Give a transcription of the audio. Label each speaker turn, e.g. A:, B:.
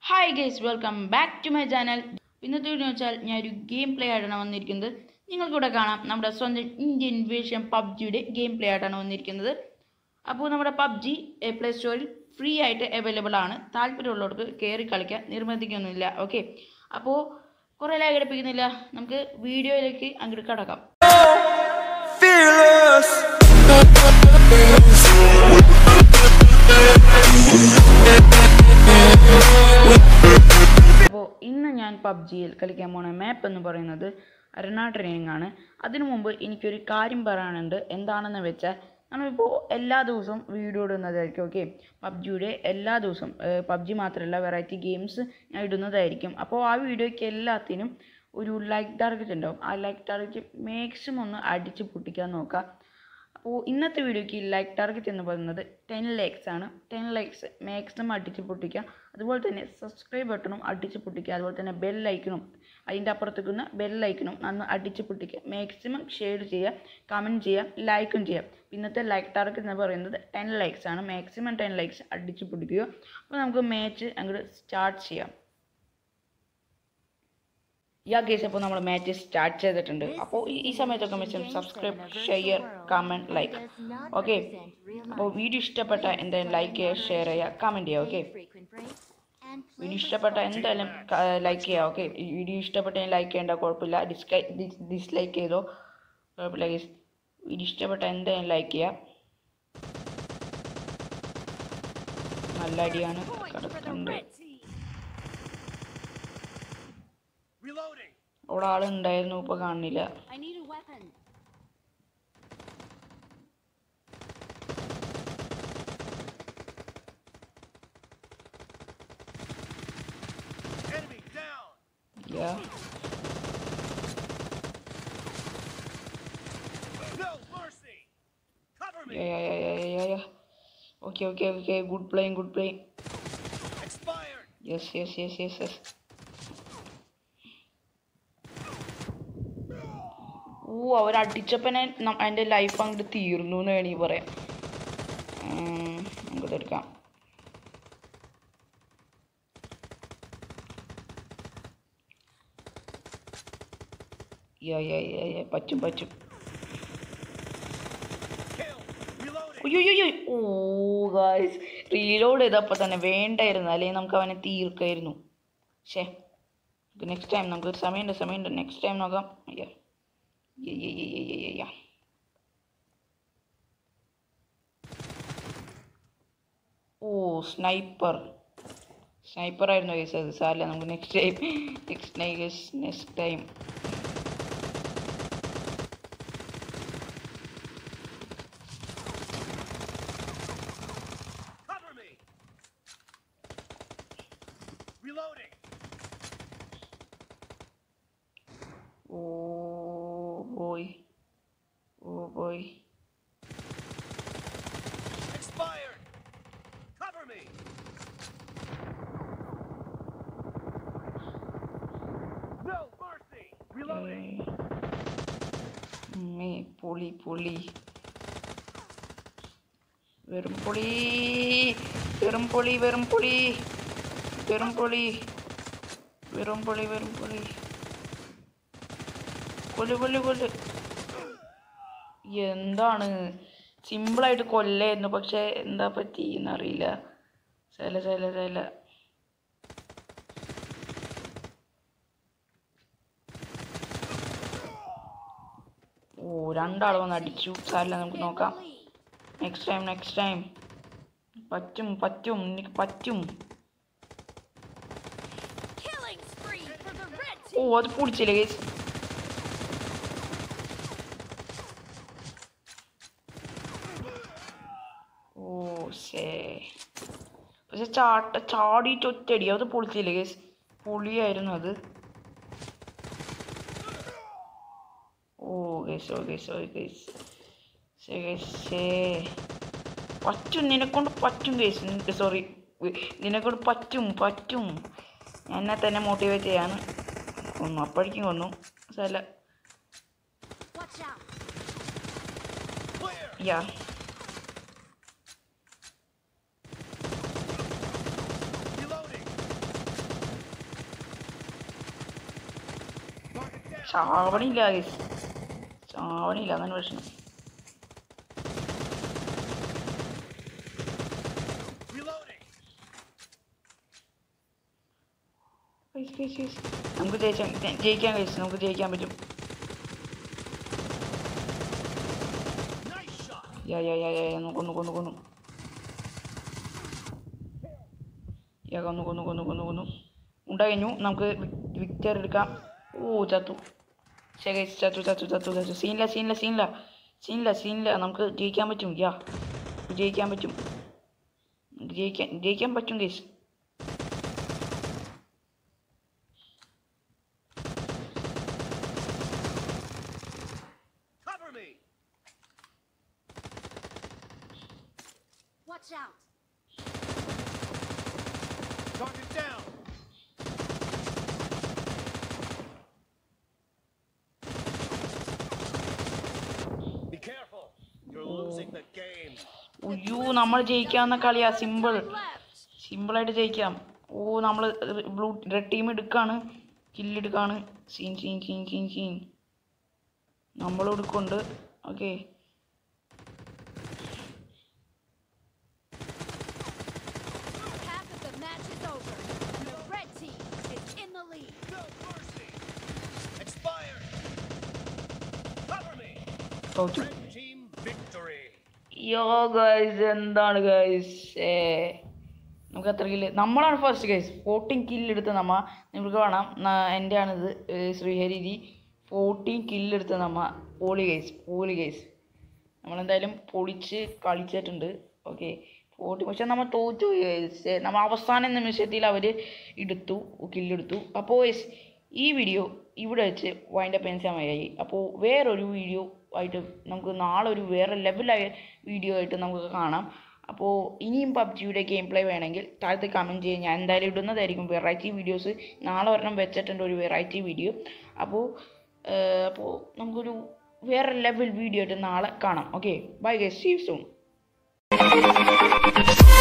A: Hi guys welcome back to my channel ഇന്നത്തെ video വെച്ചാൽ ഞാൻ ഒരു ഗെയിം പ്ലേ ആയിട്ടാണ് വന്നിരിക്കുന്നത് നിങ്ങൾക്കിവിടെ കാണാം നമ്മുടെ സ്വന്തം ഇന്ത്യൻ വേഷം പബ്ജിയുടെ ഗെയിം പ്ലേ ആയിട്ടാണ് വന്നിരിക്കുന്നത് അപ്പോൾ നമ്മുടെ പബ്ജി പ്ലേ സ്റ്റോറിൽ ഫ്രീ ആയിട്ട് അവൈലബിൾ ആണ് താല്പര്യമുള്ളവർക്ക് കയറി കളിക്കാൻ നിർബന്ധിക്കൊന്നുമില്ല ഓക്കെ അപ്പോൾ കുറേ ലാഗ് എടുപ്പിക്കുന്നില്ല നമുക്ക് വീഡിയോയിലേക്ക് അങ്ങോട്ട് കടക്കാം
B: fearless.
A: അപ്പോൾ ഇന്ന് ഞാൻ പബ്ജിയിൽ കളിക്കാൻ പോണ മാപ്പ് എന്ന് പറയുന്നത് അരണ ട്രെയിനിങ് ആണ് അതിനു മുമ്പ് എനിക്കൊരു കാര്യം പറയാനുണ്ട് എന്താണെന്ന് വെച്ചാൽ നമ്മളിപ്പോൾ എല്ലാ ദിവസവും വീഡിയോ ഇടുന്നതായിരിക്കും ഓക്കെ പബ്ജിയുടെ എല്ലാ ദിവസവും പബ്ജി മാത്രമല്ല വെറൈറ്റി ഗെയിംസ് ഞാൻ ഇടുന്നതായിരിക്കും അപ്പോൾ ആ വീഡിയോയ്ക്ക് എല്ലാത്തിനും ഒരു ലൈക്ക് ടാർഗറ്റ് ഉണ്ടാവും ആ ലൈക്ക് ടാർഗറ്റ് മാക്സിമം ഒന്ന് അടിച്ച് പൊട്ടിക്കാൻ നോക്കുക അപ്പോൾ ഇന്നത്തെ വീഡിയോയ്ക്ക് ലൈക്ക് ടാർഗറ്റ് എന്ന് പറയുന്നത് ടെൻ ലൈക്സ് ആണ് ടെൻ ലൈക്സ് മാക്സിമം അടിച്ച് പൊട്ടിക്കുക അതുപോലെ തന്നെ സബ്സ്ക്രൈബ് ബട്ടണും അടിച്ച് പൊട്ടിക്കുക അതുപോലെ തന്നെ ബെൽ ലൈക്കണും അതിൻ്റെ അപ്പുറത്തേക്കുന്ന ബെൽ ലൈക്കണും അന്ന് അടിച്ച് പൊട്ടിക്കുക മാക്സിമം ഷെയർ ചെയ്യുക കമൻറ്റ് ചെയ്യുക ലൈക്കും ചെയ്യുക ഇന്നത്തെ ലൈക്ക് ടാർഗറ്റ് എന്ന് പറയുന്നത് ടെൻ ലൈക്സ് ആണ് മാക്സിമം ടെൻ ലൈക്സ് അടിച്ച് പൊട്ടിക്കുക അപ്പോൾ നമുക്ക് മാച്ച് അങ്ങോട്ട് സ്റ്റാർട്ട് ചെയ്യാം യാ ഗേസ് അപ്പോൾ നമ്മൾ മാച്ച് സ്റ്റാർട്ട് ചെയ്തിട്ടുണ്ട് അപ്പോൾ ഈ- ഈ സമയത്തൊക്കെ മെച്ചം subscribe share comment like okay അപ്പോൾ വീഡിയോ ഇഷ്ടപ്പെട്ട എന്തായാലും ലൈക്ക് ചെയ്യുക ഷെയർ ചെയ്യുക കമൻറ്റ് ചെയ്യുക ഓക്കെ വീഡിയോ ഇഷ്ടപ്പെട്ട എന്തായാലും ലൈക്ക് ചെയ്യുക ഓക്കെ വീഡിയോ ഇഷ്ടപ്പെട്ട ലൈക്ക് ചെയ്യേണ്ട കുഴപ്പമില്ല ഡിസ്കൈ ഡിസ്ലൈക്ക് ചെയ്തോ കുഴപ്പമില്ല ഗേസ് വീഡിയോ ഇഷ്ടപ്പെട്ട എന്തായാലും ലൈക്ക് ചെയ്യുക നല്ല അടിയാണ് കിടക്കുന്നുണ്ട്
B: Reloading.
A: അവിടെ ആളുണ്ടായിരുന്നു ഇപ്പോൾ കാണുന്നില്ല
C: I need a weapon.
B: Enemy down.
A: Yeah
B: No mercy. Cover me.
A: Yeah, yeah, yeah, yeah, yeah, yeah. Okay, okay, okay. Good playing, good playing.
B: Expired.
A: Yes, yes, yes, yes, yes. ഓ അവർ അടിച്ചപ്പനെ എൻ്റെ life അങ്ങോട്ട് തീർന്നു എന്ന് വേണമെങ്കിൽ പറയാം ഉം, നമുക്ക് എടുക്കാം യാ യാ യാ യാ പറ്റും പറ്റും
B: Kill. Reloading.
A: അയ്യോ ഓ ഗായ്സ് റീലോഡ് ചെയ്തപ്പോൾ തന്നെ വേണ്ടായിരുന്നു അല്ലെങ്കിൽ നമുക്ക് അവനെ തീർക്കായിരുന്നു ഷേ നെക്സ്റ്റ് ടൈം നമുക്ക് ഒരു സമയമുണ്ട് സമയമുണ്ട് നെക്സ്റ്റ് ടൈം നോക്കാം അയ്യോ യ്യ, യ്യ, യ്യ, യ്യ, യ്യ, യ്യ. ഓ സ്നൈപ്പർ സ്നൈപ്പർ ആയിരുന്നു ഗൈസ് അത് സാറില്ല നമുക്ക് next time next time next time
B: Cover me. Reloading.
A: Oh boy oh boy
B: Expired. Cover me. No mercy. Reloading.
A: മേ പൊളി പൊളി വെറും പൊളി വെറും പൊളി വെറും പൊളി വെറും പൊളി വെറും പൊളി വെറും പൊളി കൊല്ലു കൊല്ലു കൊല്ലു എന്താണ് സിമ്പിളായിട്ട് കൊല്ലായിരുന്നു പക്ഷെ എന്താ പറ്റി എന്നറിയില്ല ചില ചില ചില ഓ രണ്ടാൾ വന്ന് അടിച്ചു സാരില്ല നമുക്ക് നോക്കാം നെക്സ്റ്റ് ടൈം നെക്സ്റ്റ് ടൈം പറ്റും പറ്റും എനിക്ക് പറ്റും
C: Killing spree for the red
A: oh
C: team.
A: അത് പൊടിച്ചില്ലേ ഗൈസ് ഓ ശേ പക്ഷെ ചാട്ട ചാടിയിട്ട് ഒറ്റയടി അത് പൊളിച്ചില്ലേ ഗൈസ് പൊളിയായിരുന്നു അത് oh guys oh guys oh guys ശേ ഗൈസ് ശേ പറ്റും നിന്നെക്കൊണ്ട് പറ്റും ഗൈസ് സോറി നിന്നെക്കൊണ്ട് പറ്റും പറ്റും എന്നെ തന്നെ മോട്ടിവേറ്റ് ചെയ്യാണ് കൊന്നു അപ്പോഴേക്കും കൊന്നു സ്ഥല
C: Watch out.
B: Clear.
A: Yeah
B: Reloading.
A: ചാവണില്ല ഗൈസ് ചാവണില്ല അതാണ് പ്രശ്നം
B: Reloading.
A: ഗൈസ് ഗൈസ് ഗൈസ് നമുക്ക് ജയിച്ചാൽ ജയിക്കാൻ ഗൈസ് നമുക്ക് ജയിക്കാൻ പറ്റും
B: Nice shot.
A: യാ യാ യാ യാ യാ, കൊന്നു കൊന്നു കൊന്നു യാ കൊന്നു കൊന്നു കൊന്നു കൊന്നു കൊന്നു ഉണ്ടായിരുന്നു നമുക്ക് വിക്ടർ എടുക്കാം ഓ ചത്തു ശരി ഗൈസ് ചത്തു ചത്തു ചത്തു ചത്തു സീനില്ല സീനില്ല സീനില്ല സീനില്ല സീനില്ല നമുക്ക് ജയിക്കാൻ പറ്റും യാ ജയിക്കാൻ പറ്റും ജയിക്കാൻ ജയിക്കാൻ പറ്റും guys
B: Cover me.
C: Watch out.
B: Target down. Be careful. You're losing the game.
A: ഉയ്യോ നമ്മൾ ജയിക്കാവുന്ന കളിയാ സിമ്പിൾ
C: Left.
A: സിമ്പിളായിട്ട് ജയിക്കാം ഓ നമ്മൾ ബ്ലൂ റെഡ് ടീം എടുക്കാണ് കില്ലെടുക്കാണ് scene scene scene scene scene നമ്മൾ എടുക്കുന്നുണ്ട് okay
C: Half of the match is over. and The red team is in the lead.
B: No mercy. Expired. Cover me.
A: തോറ്റു
B: Red team victory.
A: Yo guys എന്താണ് guys ഏ നമുക്ക് അത്ര kill നമ്മളാണ് first guys fourteen കില്ലെടുത്ത നമ്മ നിങ്ങൾക്ക് കാണാം ന- എൻ്റെ ആണിത് ഏ, ശ്രീഹരിജി ഫോർട്ടീൻ കില്ലെടുത്ത നമ്മ പോളി ഗൈസ് പോളി ഗൈസ് നമ്മളെന്തായാലും പൊളിച്ച് കളിച്ചിട്ടുണ്ട് ഓക്കെ ഫോർട്ടി പക്ഷെ നമ്മൾ തോറ്റു ഗൈസ് നമ്മൾ അവസാന നിമിഷത്തിൽ അവർ എടുത്തു കില്ലെടുത്തു അപ്പോൾ ഗൈസ് ഈ വീഡിയോ ഇവിടെ വെച്ച് വൈൻഡപ്പ് ചെയ്യാൻ സമയമായി അപ്പോൾ വേറൊരു വീഡിയോ ആയിട്ട് നമുക്ക് നാളെ ഒരു വേറെ ലെവലായ വീഡിയോ ആയിട്ട് നമുക്ക് കാണാം അപ്പോൾ ഇനിയും പബ്ജിയുടെ ഗെയിം പ്ലേ വേണമെങ്കിൽ താഴത്ത് കമൻറ്റ് ചെയ്യുക ഞാൻ എന്തായാലും ഇടുന്നതായിരിക്കും വെറൈറ്റി വീഡിയോസ് നാളെ ഒരെണ്ണം വെച്ചിട്ടുണ്ട് ഒരു വെറൈറ്റി വീഡിയോ അപ്പോൾ അപ്പോൾ നമുക്കൊരു വേറെ ലെവൽ വീഡിയോ ആയിട്ട് നാളെ കാണാം okay bye guys see soon